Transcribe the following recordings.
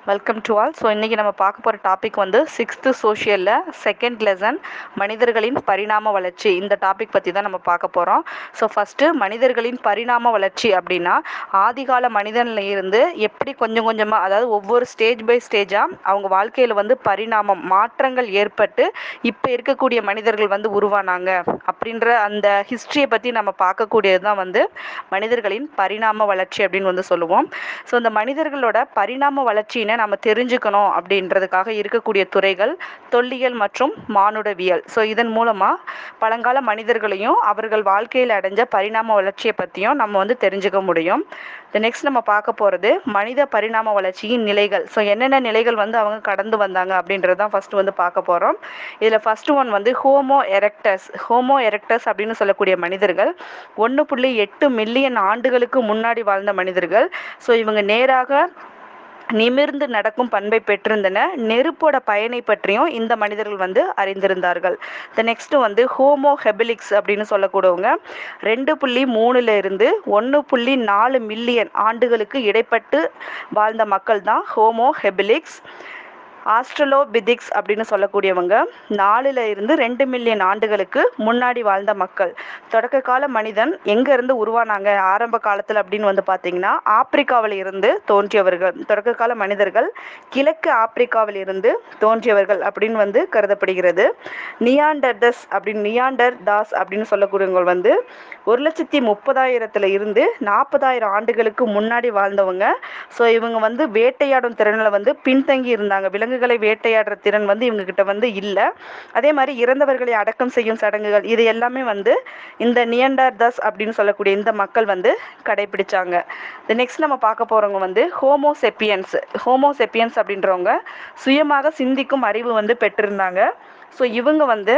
welcome to all so இன்றைக்கி நம்ம பார்க்க போகிற டாபிக் வந்து சிக்ஸ்த்து சோஷியலில் செகண்ட் லெசன் மனிதர்களின் பரிணாம வளர்ச்சி இந்த டாபிக் பற்றி தான் நம்ம பார்க்க போகிறோம் ஸோ ஃபஸ்ட்டு மனிதர்களின் பரிணாம வளர்ச்சி அப்படின்னா ஆதிகால மனிதனில் இருந்து எப்படி கொஞ்சம் கொஞ்சமாக அதாவது ஒவ்வொரு ஸ்டேஜ் பை ஸ்டேஜாக அவங்க வாழ்க்கையில் வந்து பரிணாமம் மாற்றங்கள் ஏற்பட்டு இப்போ இருக்கக்கூடிய மனிதர்கள் வந்து உருவானாங்க அப்படின்ற அந்த ஹிஸ்ட்ரியை பற்றி நம்ம பார்க்கக்கூடியது தான் வந்து மனிதர்களின் பரிணாம வளர்ச்சி அப்படின்னு வந்து சொல்லுவோம் ஸோ இந்த மனிதர்களோட பரிணாம வளர்ச்சியினை நம்ம தெரிஞ்சுக்கணும் அப்படின்றதுக்காக இருக்கக்கூடிய துறைகள் தொல்லியல் மற்றும் மானுடவியல் ஸோ இதன் மூலமாக பழங்கால மனிதர்களையும் அவர்கள் வாழ்க்கையில் அடைஞ்ச பரிணாம வளர்ச்சியை பற்றியும் நம்ம வந்து தெரிஞ்சுக்க முடியும் நெக்ஸ்ட் நம்ம பார்க்க போகிறது மனித பரிணாம வளர்ச்சியின் நிலைகள் ஸோ என்னென்ன நிலைகள் வந்து அவங்க கடந்து வந்தாங்க அப்படின்றது தான் ஃபஸ்ட்டு வந்து பார்க்க போகிறோம் இதில் ஃபஸ்ட்டு ஒன் வந்து ஹோமோ எரெக்டஸ் ஹோமோ எரெக்டஸ் அப்படின்னு சொல்லக்கூடிய மனிதர்கள் ஒன்று புள்ளி எட்டு மில்லியன் ஆண்டுகளுக்கு முன்னாடி வாழ்ந்த மனிதர்கள் ஸோ இவங்க நேராக நிமிர்ந்து நடக்கும் பண்பை பெற்றிருந்தன நெருப்போட பயனை பற்றியும் இந்த மனிதர்கள் வந்து அறிந்திருந்தார்கள் த நெக்ஸ்ட் வந்து ஹோமோ ஹெபிலிக்ஸ் அப்படின்னு சொல்லக்கூடியவங்க ரெண்டு புள்ளி மூணுல இருந்து ஒன்று புள்ளி நாலு மில்லியன் ஆண்டுகளுக்கு இடைப்பட்டு வாழ்ந்த மக்கள் தான் ஹோமோ ஹெபிலிக்ஸ் ஆஸ்ட்ரலோபிதிக்ஸ் அப்படின்னு சொல்லக்கூடியவங்க நாலுல இருந்து ரெண்டு மில்லியன் ஆண்டுகளுக்கு முன்னாடி வாழ்ந்த மக்கள் தொடக்க கால மனிதன் எங்க இருந்து உருவானாங்க ஆரம்ப காலத்துல அப்படின்னு வந்து பாத்தீங்கன்னா ஆப்பிரிக்காவில் இருந்து தோன்றியவர்கள் தொடக்க கால மனிதர்கள் கிழக்கு ஆப்பிரிக்காவில் இருந்து தோன்றியவர்கள் அப்படின்னு வந்து கருதப்படுகிறது நியாண்டர்தஸ் அப்படின்னு நியாண்டர் தாஸ் அப்படின்னு சொல்லக்கூடியவங்க வந்து ஒரு லட்சத்தி முப்பதாயிரத்துல இருந்து நாற்பதாயிரம் ஆண்டுகளுக்கு முன்னாடி வாழ்ந்தவங்க ஸோ இவங்க வந்து வேட்டையாடும் திறனில் வந்து பின்தங்கி இருந்தாங்க விலங்குகளை வேட்டையாடுற திறன் வந்து இவங்க கிட்ட வந்து இல்லை அதே மாதிரி இறந்தவர்களை அடக்கம் செய்யும் சடங்குகள் இது எல்லாமே வந்து இந்த நியண்டர் தஸ் அப்படின்னு சொல்லக்கூடிய இந்த மக்கள் வந்து கடைபிடிச்சாங்க நெக்ஸ்ட் நம்ம பார்க்க போறவங்க வந்து ஹோமோசெப்பியன்ஸ் ஹோமோசெப்பியன்ஸ் அப்படின்றவங்க சுயமாக சிந்திக்கும் அறிவு வந்து பெற்றிருந்தாங்க ஸோ இவங்க வந்து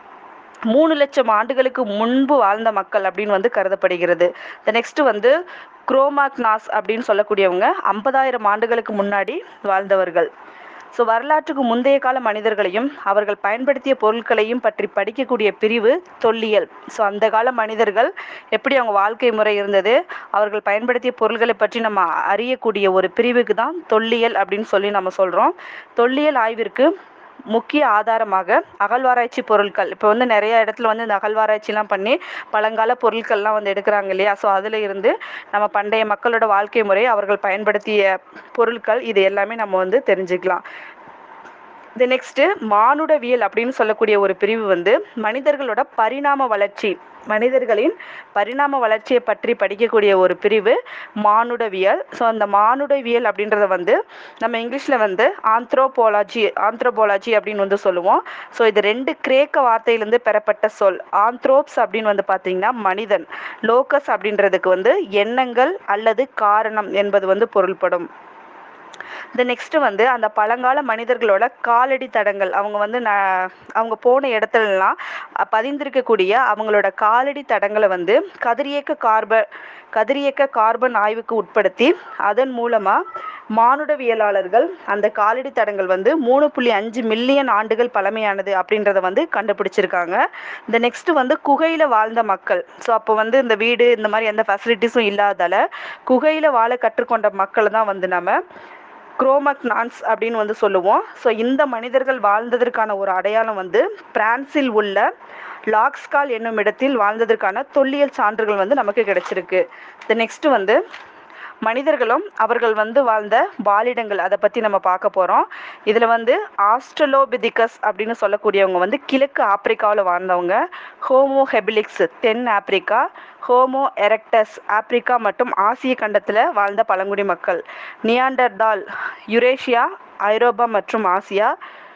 மூணு லட்சம் ஆண்டுகளுக்கு முன்பு வாழ்ந்த மக்கள் அப்படின்னு வந்து கருதப்படுகிறது த நெக்ஸ்ட் வந்து குரோமாக்னாஸ் அப்படின்னு சொல்லக்கூடியவங்க ஐம்பதாயிரம் ஆண்டுகளுக்கு முன்னாடி வாழ்ந்தவர்கள் ஸோ வரலாற்றுக்கு முந்தைய கால மனிதர்களையும் அவர்கள் பயன்படுத்திய பொருட்களையும் பற்றி படிக்கக்கூடிய பிரிவு தொல்லியல் ஸோ அந்த கால மனிதர்கள் எப்படி அவங்க வாழ்க்கை முறை இருந்தது அவர்கள் பயன்படுத்திய பொருள்களை பற்றி நம்ம அறியக்கூடிய ஒரு பிரிவுக்கு தான் தொல்லியல் அப்படின்னு சொல்லி நம்ம சொல்கிறோம் தொல்லியல் ஆய்விற்கு முக்கிய ஆதாரமாக அகழ்வாராய்ச்சி பொருட்கள் இப்போ வந்து நிறைய இடத்துல வந்து இந்த அகழ்வாராய்ச்சிலாம் பண்ணி பழங்கால பொருட்கள்லாம் வந்து எடுக்கிறாங்க இல்லையா ஸோ அதில் இருந்து நம்ம பண்டைய மக்களோட வாழ்க்கை முறை அவர்கள் பயன்படுத்திய பொருட்கள் இது எல்லாமே நம்ம வந்து தெரிஞ்சுக்கலாம் இது நெக்ஸ்ட்டு மானுடவியல் அப்படின்னு சொல்லக்கூடிய ஒரு பிரிவு வந்து மனிதர்களோட பரிணாம வளர்ச்சி மனிதர்களின் பரிணாம வளர்ச்சியை பற்றி படிக்கக்கூடிய ஒரு பிரிவு மானுடவியல் ஸோ அந்த மானுடவியல் அப்படின்றத வந்து நம்ம இங்கிலீஷில் வந்து ஆந்த்ரோபோலாஜி ஆந்த்ரோபோலாஜி அப்படின்னு வந்து சொல்லுவோம் ஸோ இது ரெண்டு கிரேக்க வார்த்தையிலேருந்து பெறப்பட்ட சொல் ஆந்த்ரோப்ஸ் அப்படின்னு வந்து பார்த்தீங்கன்னா மனிதன் லோக்கஸ் அப்படின்றதுக்கு வந்து எண்ணங்கள் அல்லது காரணம் என்பது வந்து பொருள்படும் இந்த நெக்ஸ்ட் வந்து அந்த பழங்கால மனிதர்களோட காலடி தடங்கள் அவங்க வந்து ந அவங்க போன இடத்துலலாம் பதிந்திருக்கக்கூடிய அவங்களோட காலடி தடங்களை வந்து கதிரியக்க கார்பன் கதிரியக்க கார்பன் ஆய்வுக்கு உட்படுத்தி அதன் மூலமாக மானுடவியலாளர்கள் அந்த காலடி தடங்கள் வந்து மூணு புள்ளி அஞ்சு மில்லியன் ஆண்டுகள் பழமையானது அப்படின்றத வந்து கண்டுபிடிச்சிருக்காங்க இந்த நெக்ஸ்ட் வந்து குகையில் வாழ்ந்த மக்கள் ஸோ அப்போ வந்து இந்த வீடு இந்த மாதிரி எந்த ஃபெசிலிட்டிஸும் இல்லாதால குகையில் வாழ கற்றுக்கொண்ட மக்களை தான் வந்து நம்ம குரோமக்னான்ஸ் அப்படின்னு வந்து சொல்லுவோம் ஸோ இந்த மனிதர்கள் வாழ்ந்ததற்கான ஒரு அடையாளம் வந்து பிரான்சில் உள்ள லாக்ஸ்கால் என்னும் இடத்தில் வாழ்ந்ததற்கான தொல்லியல் சான்றுகள் வந்து நமக்கு கிடைச்சிருக்கு இந்த நெக்ஸ்ட் வந்து மனிதர்களும் அவர்கள் வந்து வாழ்ந்த வாழிடங்கள் அதை பற்றி நம்ம பார்க்க போகிறோம் இதில் வந்து ஆஸ்ட்ரலோபிதிகஸ் அப்படின்னு சொல்லக்கூடியவங்க வந்து கிழக்கு ஆப்பிரிக்காவில் வாழ்ந்தவங்க ஹோமோ ஹெபிலிக்ஸ் தென் ஆப்பிரிக்கா ஹோமோ எரெக்டஸ் ஆப்பிரிக்கா மற்றும் ஆசிய கண்டத்தில் வாழ்ந்த பழங்குடி மக்கள் நியாண்டர்தால் யுரேஷியா ஐரோப்பா மற்றும் ஆசியா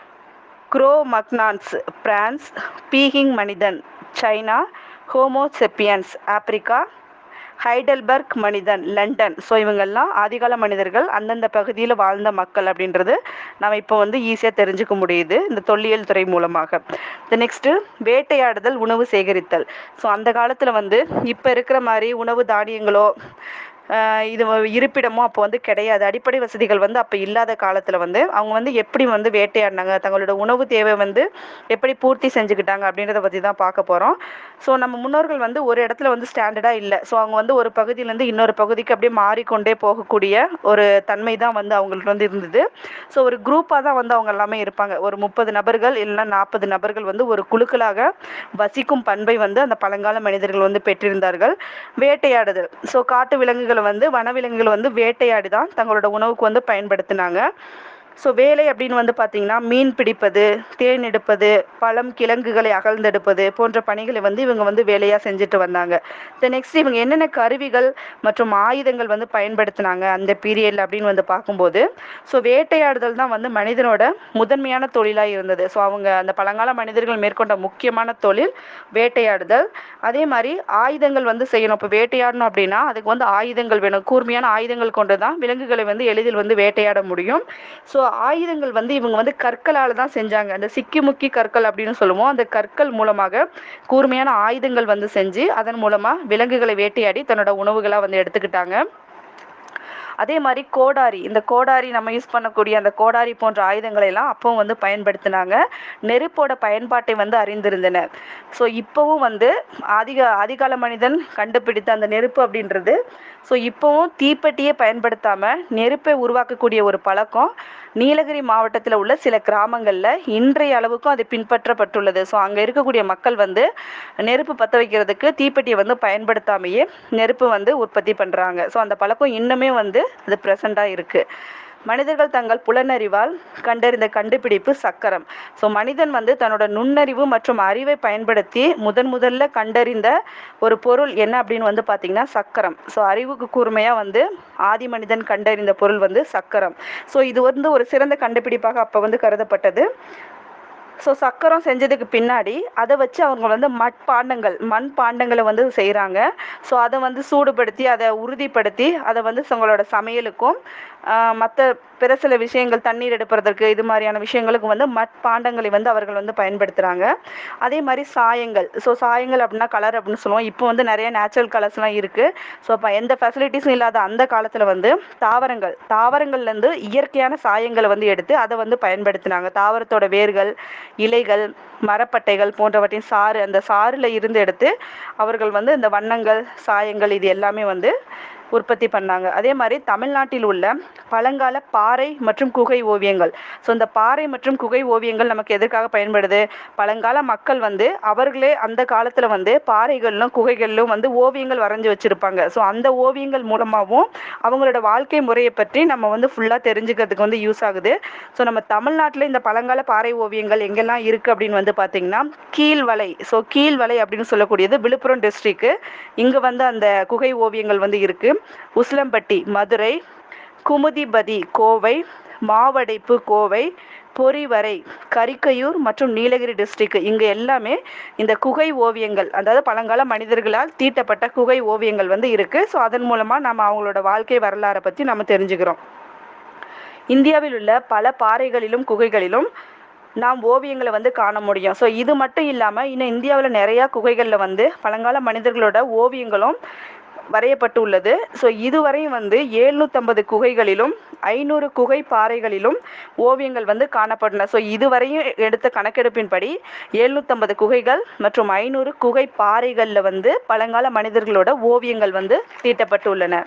குரோ மக்னான்ஸ் பிரான்ஸ் பீகிங் மனிதன் சைனா ஹோமோசெப்பியன்ஸ் ஆப்பிரிக்கா ஹைடல்பர்க் மனிதன் லண்டன் ஸோ இவங்கெல்லாம் ஆதிகால மனிதர்கள் அந்தந்த பகுதியில் வாழ்ந்த மக்கள் அப்படின்றது நம்ம இப்போ வந்து ஈஸியாக தெரிஞ்சுக்க முடியுது இந்த தொல்லியல் துறை மூலமாக இந்த நெக்ஸ்ட்டு வேட்டையாடுதல் உணவு சேகரித்தல் ஸோ அந்த காலத்தில் வந்து இப்போ இருக்கிற மாதிரி உணவு தானியங்களோ ஆஹ் இது வ- இருப்பிடமும் அப்போ வந்து கிடையாது அடிப்படை வசதிகள் வந்து அப்போ இல்லாத காலத்தில் வந்து அவங்க வந்து எப்படி வந்து வேட்டையாடினாங்க தங்களோட உணவு தேவை வந்து எப்படி பூர்த்தி செஞ்சுக்கிட்டாங்க அப்படின்றத பற்றி தான் பார்க்க போகிறோம் ஸோ நம்ம முன்னோர்கள் வந்து ஒரு இடத்துல வந்து ஸ்டாண்டர்டாக இல்லை ஸோ அவங்க வந்து ஒரு பகுதியிலேருந்து இன்னொரு பகுதிக்கு அப்படியே மாறிக்கொண்டே போகக்கூடிய ஒரு தன்மை தான் வந்து அவங்களுக்கு வந்து இருந்தது ஸோ ஒரு குரூப்பாக தான் வந்து அவங்க எல்லாமே இருப்பாங்க ஒரு முப்பது நபர்கள் இல்லைன்னா நாற்பது நபர்கள் வந்து ஒரு குழுக்களாக வசிக்கும் பண்பை வந்து அந்த பழங்கால மனிதர்கள் வந்து பெற்றிருந்தார்கள் வேட்டையாடுதல் ஸோ காட்டு விலங்குகளை வந்து வனவிலங்குகளை வந்து வேட்டையாடி தான் தங்களோட உணவுக்கு வந்து பயன்படுத்தினாங்க ஸோ வேலை அப்படின்னு வந்து பார்த்தீங்கன்னா மீன் பிடிப்பது தேன் எடுப்பது பழம் கிழங்குகளை அகழ்ந்தெடுப்பது போன்ற பணிகளை வந்து இவங்க வந்து வேலையாக செஞ்சுட்டு வந்தாங்க த நெக்ஸ்ட் இவங்க என்னென்ன கருவிகள் மற்றும் ஆயுதங்கள் வந்து பயன்படுத்தினாங்க அந்த பீரியடில் அப்படின்னு வந்து பார்க்கும்போது ஸோ வேட்டையாடுதல் தான் வந்து மனிதனோட முதன்மையான தொழிலாக இருந்தது ஸோ அவங்க அந்த பழங்கால மனிதர்கள் மேற்கொண்ட முக்கியமான தொழில் வேட்டையாடுதல் அதே மாதிரி ஆயுதங்கள் வந்து செய்யணும் இப்போ வேட்டையாடணும் அப்படின்னா அதுக்கு வந்து ஆயுதங்கள் வேணும் கூர்மையான ஆயுதங்கள் கொண்டு தான் விலங்குகளை வந்து எளிதில் வந்து வேட்டையாட முடியும் ஸோ ஆயுதங்கள் வந்து இவங்க வந்து கற்களால் தான் செஞ்சாங்க அந்த சிக்கி முக்கி கற்கள் அப்படின்னு சொல்லுவோம் அந்த கற்கள் மூலமாக கூர்மையான ஆயுதங்கள் வந்து செஞ்சு அதன் மூலமாக விலங்குகளை வேட்டையாடி தன்னோட உணவுகளாக வந்து எடுத்துக்கிட்டாங்க அதே மாதிரி கோடாரி இந்த கோடாரி நம்ம யூஸ் பண்ணக்கூடிய அந்த கோடாரி போன்ற ஆயுதங்களை எல்லாம் அப்பவும் வந்து பயன்படுத்தினாங்க நெருப்போட பயன்பாட்டை வந்து அறிந்திருந்தனர் ஸோ இப்போவும் வந்து அதிக ஆதிகால மனிதன் கண்டுபிடித்த அந்த நெருப்பு அப்படின்றது ஸோ இப்போவும் தீப்பெட்டியே பயன்படுத்தாமல் நெருப்பை உருவாக்கக்கூடிய ஒரு பழக்கம் நீலகிரி மாவட்டத்தில் உள்ள சில கிராமங்களில் இன்றைய அளவுக்கும் அது பின்பற்றப்பட்டுள்ளது ஸோ அங்கே இருக்கக்கூடிய மக்கள் வந்து நெருப்பு பற்ற வைக்கிறதுக்கு தீப்பெட்டியை வந்து பயன்படுத்தாமையே நெருப்பு வந்து உற்பத்தி பண்ணுறாங்க ஸோ அந்த பழக்கம் இன்னுமே வந்து அது ப்ரெசண்ட்டாக இருக்குது மனிதர்கள் தங்கள் புலனறிவால் கண்டறிந்த கண்டுபிடிப்பு சக்கரம் ஸோ மனிதன் வந்து தன்னோட நுண்ணறிவு மற்றும் அறிவை பயன்படுத்தி முதன் முதல்ல கண்டறிந்த ஒரு பொருள் என்ன அப்படின்னு வந்து பார்த்தீங்கன்னா சக்கரம் ஸோ அறிவுக்கு கூர்மையாக வந்து ஆதி மனிதன் கண்டறிந்த பொருள் வந்து சக்கரம் ஸோ இது வந்து ஒரு சிறந்த கண்டுபிடிப்பாக அப்போ வந்து கருதப்பட்டது ஸோ சக்கரம் செஞ்சதுக்கு பின்னாடி அதை வச்சு அவங்க வந்து மட்பாண்டங்கள் மண் பாண்டங்களை வந்து செய்கிறாங்க ஸோ அதை வந்து சூடுபடுத்தி அதை உறுதிப்படுத்தி அதை வந்து உங்களோட சமையலுக்கும் மற்ற பிற சில விஷயங்கள் தண்ணீர் எடுப்பதற்கு இது மாதிரியான விஷயங்களுக்கு வந்து மட்பாண்டங்களை வந்து அவர்கள் வந்து பயன்படுத்துகிறாங்க அதே மாதிரி சாயங்கள் ஸோ சாயங்கள் அப்படின்னா கலர் அப்படின்னு சொல்லுவோம் இப்போ வந்து நிறைய நேச்சுரல் கலர்ஸ்லாம் இருக்குது ஸோ இப்போ எந்த ஃபெசிலிட்டிஸும் இல்லாத அந்த காலத்தில் வந்து தாவரங்கள் தாவரங்கள்லேருந்து இயற்கையான சாயங்களை வந்து எடுத்து அதை வந்து பயன்படுத்தினாங்க தாவரத்தோட வேர்கள் இலைகள் மரப்பட்டைகள் போன்றவற்றின் சாறு அந்த சாறில் இருந்து எடுத்து அவர்கள் வந்து இந்த வண்ணங்கள் சாயங்கள் இது எல்லாமே வந்து உற்பத்தி பண்ணாங்க அதே மாதிரி தமிழ்நாட்டில் உள்ள பழங்கால பாறை மற்றும் குகை ஓவியங்கள் ஸோ இந்த பாறை மற்றும் குகை ஓவியங்கள் நமக்கு எதற்காக பயன்படுது பழங்கால மக்கள் வந்து அவர்களே அந்த காலத்தில் வந்து பாறைகளிலும் குகைகளிலும் வந்து ஓவியங்கள் வரைஞ்சி வச்சுருப்பாங்க ஸோ அந்த ஓவியங்கள் மூலமாகவும் அவங்களோட வாழ்க்கை முறையை பற்றி நம்ம வந்து ஃபுல்லாக தெரிஞ்சுக்கிறதுக்கு வந்து யூஸ் ஆகுது ஸோ நம்ம தமிழ்நாட்டில் இந்த பழங்கால பாறை ஓவியங்கள் எங்கெல்லாம் இருக்குது அப்படின்னு வந்து பார்த்திங்கன்னா கீழ்வலை ஸோ கீழ்வலை அப்படின்னு சொல்லக்கூடியது விழுப்புரம் டிஸ்ட்ரிக்கு இங்கே வந்து அந்த குகை ஓவியங்கள் வந்து இருக்குது உசிலம்பட்டி மதுரை குமுதிபதி கோவை மாவடைப்பு கோவை பொறிவரை கரிக்கையூர் மற்றும் நீலகிரி டிஸ்ட்ரிக் இங்கே எல்லாமே இந்த குகை ஓவியங்கள் அதாவது பழங்கால மனிதர்களால் தீட்டப்பட்ட குகை ஓவியங்கள் வந்து இருக்குது ஸோ அதன் மூலமாக நம்ம அவங்களோட வாழ்க்கை வரலாறை பற்றி நம்ம தெரிஞ்சுக்கிறோம் இந்தியாவில் உள்ள பல பாறைகளிலும் குகைகளிலும் நாம் ஓவியங்களை வந்து காண முடியும் ஸோ இது மட்டும் இல்லாமல் இன்னும் இந்தியாவில் நிறையா குகைகளில் வந்து பழங்கால மனிதர்களோட ஓவியங்களும் வரையப்பட்டு உள்ளது ஸோ இதுவரையும் வந்து ஏழ்நூற்றம்பது குகைகளிலும் ஐநூறு குகை பாறைகளிலும் ஓவியங்கள் வந்து காணப்பட்டன ஸோ இதுவரையும் எடுத்த கணக்கெடுப்பின்படி ஏழ்நூற்றம்பது குகைகள் மற்றும் ஐநூறு குகை பாறைகளில் வந்து பழங்கால மனிதர்களோட ஓவியங்கள் வந்து தீட்டப்பட்டுள்ளன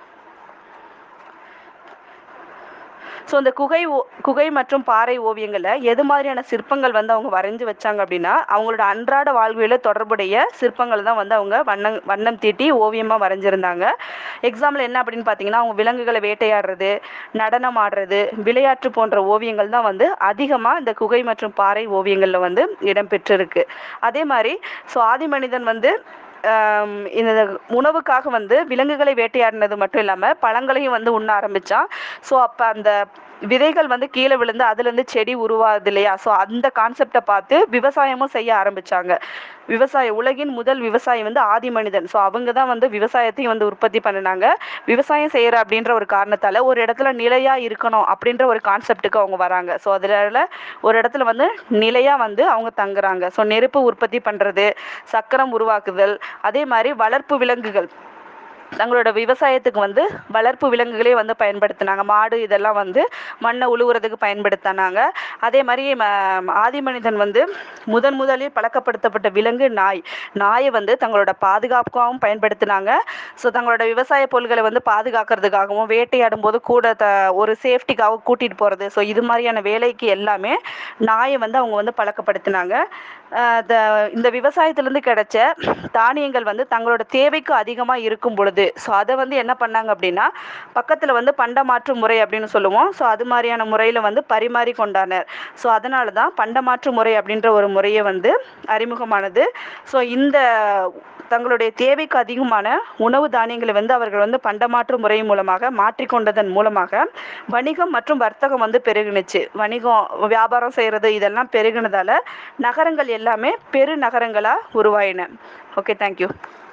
ஸோ இந்த குகை ஓ குகை மற்றும் பாறை ஓவியங்களில் எது மாதிரியான சிற்பங்கள் வந்து அவங்க வரைஞ்சி வச்சாங்க அப்படின்னா அவங்களோட அன்றாட வாழ்வியல தொடர்புடைய சிற்பங்கள் தான் வந்து அவங்க வண்ணம் வண்ணம் தீட்டி ஓவியமாக வரைஞ்சிருந்தாங்க எக்ஸாம்பிள் என்ன அப்படின்னு பார்த்தீங்கன்னா அவங்க விலங்குகளை வேட்டையாடுறது நடனம் ஆடுறது விளையாட்டு போன்ற ஓவியங்கள் தான் வந்து அதிகமாக இந்த குகை மற்றும் பாறை ஓவியங்களில் வந்து இடம்பெற்றிருக்கு அதே மாதிரி ஸோ ஆதி மனிதன் வந்து ஆம், இந்த உணவுக்காக வந்து விலங்குகளை வேட்டையாடினது மட்டும் இல்லாமல் பழங்களையும் வந்து உண்ண ஆரம்பித்தான் ஸோ அப்போ அந்த விதைகள் வந்து கீழே விழுந்து அதுலேருந்து செடி உருவாகுது இல்லையா ஸோ அந்த கான்செப்டை பார்த்து விவசாயமும் செய்ய ஆரம்பிச்சாங்க விவசாய உலகின் முதல் விவசாயி வந்து ஆதி மனிதன் ஸோ அவங்க தான் வந்து விவசாயத்தையும் வந்து உற்பத்தி பண்ணினாங்க விவசாயம் செய்கிற அப்படின்ற ஒரு காரணத்தால் ஒரு இடத்துல நிலையாக இருக்கணும் அப்படின்ற ஒரு கான்செப்ட்டுக்கு அவங்க வராங்க ஸோ அதில் ஒரு இடத்துல வந்து நிலையாக வந்து அவங்க தங்குறாங்க ஸோ நெருப்பு உற்பத்தி பண்ணுறது சக்கரம் உருவாக்குதல் அதே மாதிரி வளர்ப்பு விலங்குகள் தங்களோட விவசாயத்துக்கு வந்து வளர்ப்பு விலங்குகளே வந்து பயன்படுத்தினாங்க மாடு இதெல்லாம் வந்து மண்ணை உழுவுறதுக்கு பயன்படுத்தினாங்க அதே மாதிரி ம- ஆதி மனிதன் வந்து முதன் முதலில் பழக்கப்படுத்தப்பட்ட விலங்கு நாய் நாயை வந்து தங்களோட பாதுகாப்புக்காகவும் பயன்படுத்தினாங்க ஸோ தங்களோட விவசாய பொருள்களை வந்து பாதுகாக்கிறதுக்காகவும் வேட்டையாடும் போது கூட த ஒரு சேஃப்டிக்காக கூட்டிகிட்டு போகிறது ஸோ இது மாதிரியான வேலைக்கு எல்லாமே நாயை வந்து அவங்க வந்து பழக்கப்படுத்தினாங்க அஹ் த இந்த விவசாயத்திலேருந்து கிடைச்ச தானியங்கள் வந்து தங்களோட தேவைக்கு அதிகமாக இருக்கும் பொழுது ஸோ அதை வந்து என்ன பண்ணாங்க அப்படின்னா பக்கத்தில் வந்து பண்டமாற்று முறை அப்படின்னு சொல்லுவோம் ஸோ அது மாதிரியான முறையில் வந்து பரிமாறி கொண்டானர் ஸோ அதனால தான் பண்டமாற்று முறை அப்படின்ற ஒரு முறையை வந்து அறிமுகமானது ஸோ இந்த தங்களுடைய தேவைக்கு அதிகமான உணவு தானியங்களை வந்து அவர்கள் வந்து பண்டமாற்று முறை மூலமாக மாற்றிக்கொண்டதன் மூலமாக வணிகம் மற்றும் வர்த்தகம் வந்து பெருகுனுச்சு வணிகம் வியாபாரம் செய்கிறது இதெல்லாம் பெருகுனதால நகரங்கள் எல்லாமே பெருநகரங்களாக உருவாயின ஓகே தேங்க்யூ